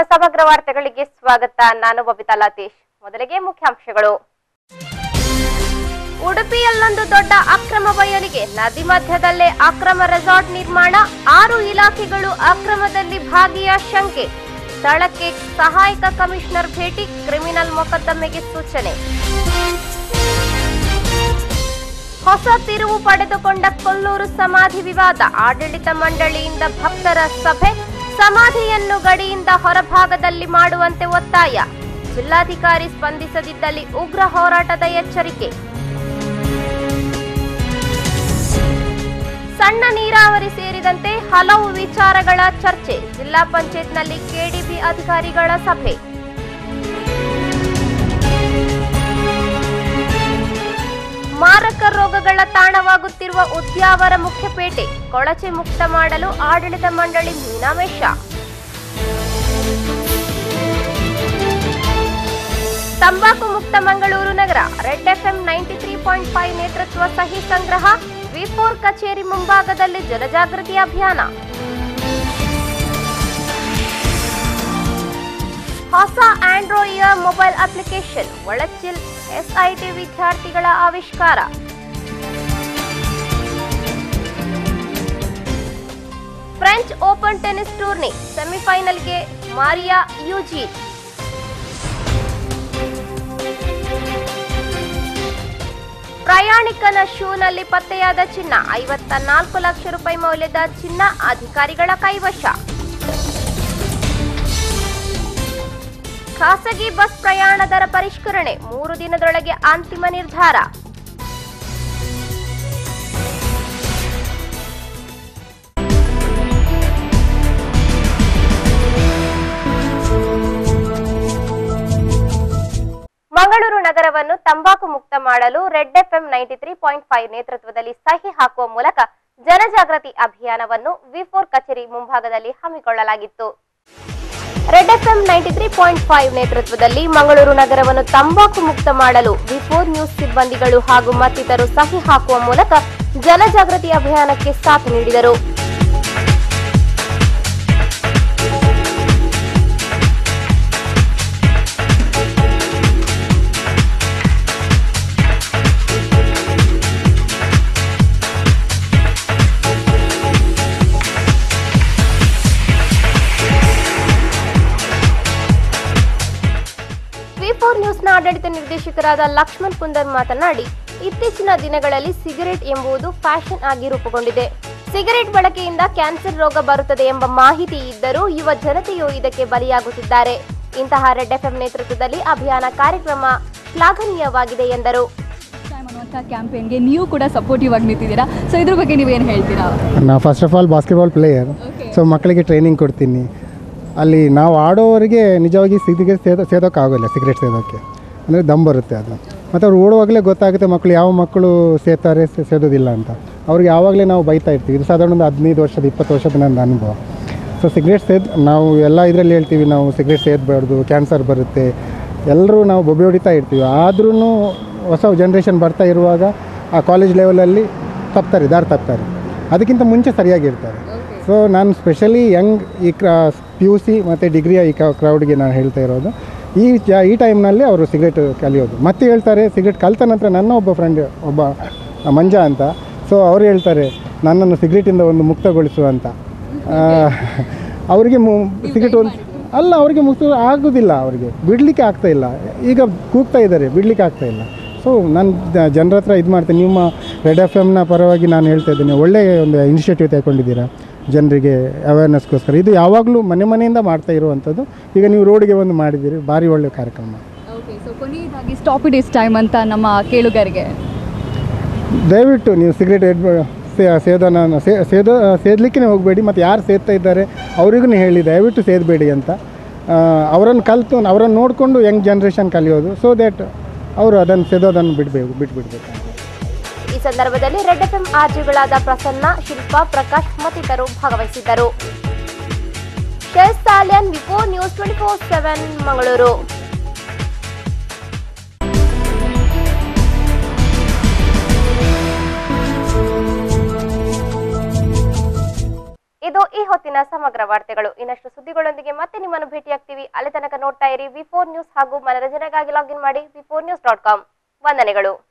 ಸಮಗ್ರ ವಾರ್ತೆಗಳಿಗೆ ಸ್ವಾಗತ ನಾನು ಬಬಿತಾ ಲತೀಶ್ ಮೊದಲಿಗೆ ಮುಖ್ಯಾಂಶಗಳು ಉಡುಪಿಯಲ್ಲೊಂದು ದೊಡ್ಡ ಅಕ್ರಮ ಬಯಲಿಗೆ ನದಿ ಮಧ್ಯದಲ್ಲೇ ಅಕ್ರಮ ರೆಸಾರ್ಟ್ ನಿರ್ಮಾಣ ಆರು ಇಲಾಖೆಗಳು ಅಕ್ರಮದಲ್ಲಿ ಭಾಗಿಯ ಶಂಕೆ ಸ್ಥಳಕ್ಕೆ ಸಹಾಯಕ ಕಮಿಷನರ್ ಭೇಟಿ ಕ್ರಿಮಿನಲ್ ಮೊಕದ್ದಮೆಗೆ ಸೂಚನೆ ಹೊಸ ತಿರುವು ಪಡೆದುಕೊಂಡ ಕೊಲ್ಲೂರು ಸಮಾಧಿ ವಿವಾದ ಆಡಳಿತ ಮಂಡಳಿಯಿಂದ ಭಕ್ತರ ಸಭೆ ಸಮಾಧಿಯನ್ನು ಗಡಿಯಿಂದ ಹೊರಭಾಗದಲ್ಲಿ ಮಾಡುವಂತೆ ಒತ್ತಾಯ ಜಿಲ್ಲಾಧಿಕಾರಿ ಸ್ಪಂದಿಸದಿದ್ದಲ್ಲಿ ಉಗ್ರ ಹೋರಾಟದ ಎಚ್ಚರಿಕೆ ಸಣ್ಣ ನೀರಾವರಿ ಸೇರಿದಂತೆ ಹಲವು ವಿಚಾರಗಳ ಚರ್ಚೆ ಜಿಲ್ಲಾ ಪಂಚಾಯತ್ನಲ್ಲಿ ಕೆಡಿಬಿ ಅಧಿಕಾರಿಗಳ ಸಭೆ ಮಾರಕ ರೋಗಗಳ ತಾಣವಾಗುತ್ತಿರುವ ಉದ್ಯಾವರ ಮುಖ್ಯಪೇಟೆ ಕೊಳಚೆ ಮುಕ್ತ ಮಾಡಲು ಆಡಳಿತ ಮಂಡಳಿ ಮೀನಾಮೇಷ ತಂಬಾಕು ಮುಕ್ತ ಮಂಗಳೂರು ನಗರ Red FM ninety three point five ನೇತೃತ್ವ ಸಹಿ ಸಂಗ್ರಹ ವಿ ಫೋರ್ ಕಚೇರಿ ಮುಂಭಾಗದಲ್ಲಿ ಜನಜಾಗೃತಿ ಅಭಿಯಾನ ಹೊಸ ಆಂಡ್ರಾಯ್ಡ್ ಮೊಬೈಲ್ ಅಪ್ಲಿಕೇಶನ್ ಒಳಚಿಲ್ ಎಸ್ಐಟಿ ವಿದ್ಯಾರ್ಥಿಗಳ ಆವಿಷ್ಕಾರ ಫ್ರೆಂಚ್ ಓಪನ್ ಟೆನ್ನಿಸ್ ಟೂರ್ನಿ ಸೆಮಿಫೈನಲ್ಗೆ ಮಾರಿಯಾ ಯುಜಿ ಪ್ರಯಾಣಿಕನ ಶೂನಲ್ಲಿ ಪತ್ತೆಯಾದ ಚಿನ್ನ ಐವತ್ತ ನಾಲ್ಕು ಲಕ್ಷ ರೂಪಾಯಿ ಮೌಲ್ಯದ ಚಿನ್ನ ಅಧಿಕಾರಿಗಳ ಕೈವಶ ಖಾಸಗಿ ಬಸ್ ಪ್ರಯಾಣ ದರ ಪರಿಷ್ಕರಣೆ ಮೂರು ದಿನದೊಳಗೆ ಅಂತಿಮ ನಿರ್ಧಾರ ಮಂಗಳೂರು ನಗರವನ್ನು ತಂಬಾಕು ಮುಕ್ತ ಮಾಡಲು Red FM ninety three point five ನೇತೃತ್ವದಲ್ಲಿ ಸಹಿ ಹಾಕುವ ಮೂಲಕ ಜನಜಾಗೃತಿ ಅಭಿಯಾನವನ್ನು ವಿ ಫೋರ್ ಕಚೇರಿ ಮುಂಭಾಗದಲ್ಲಿ ಹಮ್ಮಿಕೊಳ್ಳಲಾಗಿತ್ತು Red FM ninety three point five ನೇತೃತ್ವದಲ್ಲಿ ಮಂಗಳೂರು ನಗರವನ್ನು ತಂಬಾಕು ಮುಕ್ತ ಮಾಡಲು ವಿಫೋರ್ ನ್ಯೂಸ್ ಸಿಬ್ಬಂದಿಗಳು ಹಾಗೂ ಮತ್ತಿತರರು ಸಹಿ ಹಾಕುವ ಮೂಲಕ ಜನಜಾಗೃತಿ ಅಭಿಯಾನಕ್ಕೆ ಸಾಥ್ ನೀಡಿದರು ವಿ ಫೋರ್ ನ್ಯೂಸ್ನ ಆಡಳಿತ ನಿರ್ದೇಶಕರಾದ ಲಕ್ಷ್ಮಣ್ ಕುಂದರ್ ಮಾತನಾಡಿ ಇತ್ತೀಚಿನ ದಿನಗಳಲ್ಲಿ ಸಿಗರೆಟ್ ಎಂಬುದು ಫ್ಯಾಷನ್ ಆಗಿ ರೂಪುಗೊಂಡಿದೆ ಸಿಗರೆಟ್ ಬಳಕೆಯಿಂದ ಕ್ಯಾನ್ಸರ್ ರೋಗ ಬರುತ್ತದೆ ಎಂಬ ಮಾಹಿತಿ ಇದ್ದರೂ ಯುವ ಜನತೆಯು ಇದಕ್ಕೆ ಬಲಿಯಾಗುತ್ತಿದ್ದಾರೆ ಇಂತಹ ರೆಡ್ ಎಫ್ಎಂ ನೇತೃತ್ವದಲ್ಲಿ ಅಭಿಯಾನ ಕಾರ್ಯಕ್ರಮ ಶ್ಲಾಘನೀಯವಾಗಿದೆ ಎಂದರು ಟೈಮ್ ಅನ್ನುವಂಥ ಕ್ಯಾಂಪೇನ್ಗೆ ನೀವು ಕೂಡ ಸಪೋರ್ಟಿವ್ ಆಗಿ ನಿಂತಿದ್ದೀರಾ ಸೊ ಇದ್ರ ಬಗ್ಗೆ ನೀವೇನು ಹೇಳ್ತೀರಾ ನಾವು first of all basketball player so ಮಕ್ಕಳಿಗೆ ಟ್ರೈನಿಂಗ್ ಕೊಡ್ತೀನಿ ಅಲ್ಲಿ ನಾವು ಆಡೋವರಿಗೆ ನಿಜವಾಗಿ ಸಿಗರೇಟ್ ಸೇದೋ ಸೇದೋಕ್ಕಾಗೋಲ್ಲ ಸಿಗರೇಟ್ ಸೇದೋಕ್ಕೆ ಅಂದರೆ ದಮ್ ಬರುತ್ತೆ ಅದು ಮತ್ತು ಅವ್ರು ಓಡುವಾಗಲೇ ಗೊತ್ತಾಗುತ್ತೆ ಮಕ್ಕಳು ಯಾವ ಮಕ್ಕಳು ಸೇತಾರೆ ಸೇ- ಸೇದೋದಿಲ್ಲ ಅಂತ ಅವ್ರಿಗೆ ಯಾವಾಗಲೇ ನಾವು ಬೈತಾ ಇರ್ತೀವಿ ಇದು ಸಾಧಾರಣ ಒಂದು ಹದಿನೈದು ವರ್ಷದ ಇಪ್ಪತ್ತು ವರ್ಷದ ನನ್ನ ಅನುಭವ ಸೊ ಸಿಗರೇಟ್ ಸೇದ್ ನಾವು ಎಲ್ಲ ಇದರಲ್ಲಿ ಹೇಳ್ತೀವಿ ನಾವು ಸಿಗರೇಟ್ ಸೇದಬಾರ್ದು ಕ್ಯಾನ್ಸರ್ ಬರುತ್ತೆ ಎಲ್ಲರೂ ನಾವು ಬೊಬ್ಬೆ ಹೊಡಿತಾ ಇರ್ತೀವಿ ಆದ್ರೂ ಹೊಸ ಜನ್ರೇಷನ್ ಬರ್ತಾ ಇರುವಾಗ ಆ ಕಾಲೇಜ್ ಲೆವೆಲಲ್ಲಿ ತಪ್ತಾರೆ ದಾರಿ ತಪ್ತಾರೆ ಅದಕ್ಕಿಂತ ಮುಂಚೆ ಸರಿಯಾಗಿರ್ತಾರೆ ಸೊ ನಾನು ಸ್ಪೆಷಲಿ ಯಂಗ್ ಈ ಕ್ರಾ ಪಿ ಯು ಸಿ ಮತ್ತು ಡಿಗ್ರಿಯ ಈ ಕ್ರೌಡ್ಗೆ ನಾನು ಹೇಳ್ತಾ ಇರೋದು ಈ ಜ ಈ ಟೈಮ್ನಲ್ಲಿ ಅವರು ಸಿಗರೇಟ್ ಕಲಿಯೋದು ಮತ್ತೆ ಹೇಳ್ತಾರೆ ಸಿಗರೇಟ್ ಕಲಿತ ನಂತರ ನನ್ನ ಒಬ್ಬ ಫ್ರೆಂಡ್ ಒಬ್ಬ ಮಂಜ ಅಂತ ಸೊ ಅವ್ರು ಹೇಳ್ತಾರೆ ನನ್ನನ್ನು ಸಿಗರೇಟಿಂದ ಒಂದು ಮುಕ್ತಗೊಳಿಸು ಅಂತ ಆ, ಅವರಿಗೆ ಮು ಸಿಗರೇಟ್ ಒಂದು ಅಲ್ಲ ಅವರಿಗೆ ಮುಕ್ತ ಆಗೋದಿಲ್ಲ ಅವರಿಗೆ ಬಿಡಲಿಕ್ಕೆ ಆಗ್ತಾ ಇಲ್ಲ ಈಗ ಕೂಗ್ತಾ ಇದ್ದಾರೆ ಬಿಡಲಿಕ್ಕೆ ಆಗ್ತಾ ಇಲ್ಲ ಸೊ ನಾನು ಜನರ ಹತ್ರ ಇದು ಮಾಡ್ತೇನೆ ನಿಮ್ಮ ರೆಡ್ ಎಫ್ ಎಮ್ನ ಪರವಾಗಿ ನಾನು ಹೇಳ್ತಾ ಇದ್ದೀನಿ ಒಳ್ಳೆಯ ಒಂದು ಇನಿಷಿಯೇಟಿವ್ ತಗೊಂಡಿದ್ದೀರಾ ಜನರಿಗೆ ಅವೇರ್ನೆಸ್ಗೋಸ್ಕರ ಇದು ಯಾವಾಗಲೂ ಮನೆ ಮನೆಯಿಂದ ಮಾಡ್ತಾ ಇರುವಂಥದ್ದು ಈಗ ನೀವು ರೋಡಿಗೆ ಒಂದು ಮಾಡಿದ್ದೀರಿ ಭಾರಿ ಒಳ್ಳೆಯ ಕಾರ್ಯಕ್ರಮ ಓಕೆ ಸೊ ಕೊನೆಯದಾಗಿ ಸ್ಟಾಪ್ ಇಟ್ ಇಸ್ ಟೈಮ್ ಅಂತ ನಮ್ಮ ಕೇಳುಗರಿಗೆ ದಯವಿಟ್ಟು ನೀವು ಸಿಗರೇಟ್ ಎಡ್ ಸೇದನ ಸೇ ಸೇದೋ ಸೇದಲಿಕ್ಕೆ ಹೋಗಬೇಡಿ ಮತ್ತು ಯಾರು ಸೇದ್ತಾ ಇದ್ದಾರೆ ಅವರಿಗೂ ಹೇಳಿ ದಯವಿಟ್ಟು ಸೇದಬೇಡಿ ಅಂತ ಅವರನ್ನು ಕಲಿತು ಅವರನ್ನು ನೋಡಿಕೊಂಡು ಯಂಗ್ ಜನ್ರೇಷನ್ ಕಲಿಯೋದು ಸೊ ದ್ಯಾಟ್ ಅವರು ಅದನ್ನು ಸೇದೋದನ್ನು ಬಿಡಬೇಕು ಬಿಟ್ಬಿಡ್ಬೇಕು ಈ ಸಂದರ್ಭದಲ್ಲಿ ರೆಡ್ ಎಫ್ಎಂ ಆರ್ಜಿಗಳಾದ ಪ್ರಸನ್ನ ಶಿಲ್ಪಾ ಪ್ರಕಾಶ್ ಮತ್ತಿತರರು ಭಾಗವಹಿಸಿದ್ದರು Shesh Salian V four news twenty four seven Mangaluru ಇದು ಈ ಹೊತ್ತಿನ ಸಮಗ್ರ ವಾರ್ತೆಗಳು ಇನ್ನಷ್ಟು ಸುದ್ದಿಗಳೊಂದಿಗೆ ಮತ್ತೆ ನಿಮ್ಮನ್ನು ಭೇಟಿಯಾಗ್ತೀವಿ ಅಲ್ಲಿ ತನಕ ನೋಡ್ತಾ ಇರಿ ವಿ ಫೋರ್ ನ್ಯೂಸ್ ಹಾಗೂ ಮನರಂಜನೆಗಾಗಿ ಲಾಗಿನ್ ಮಾಡಿ V four news dot com ವಂದನೆಗಳು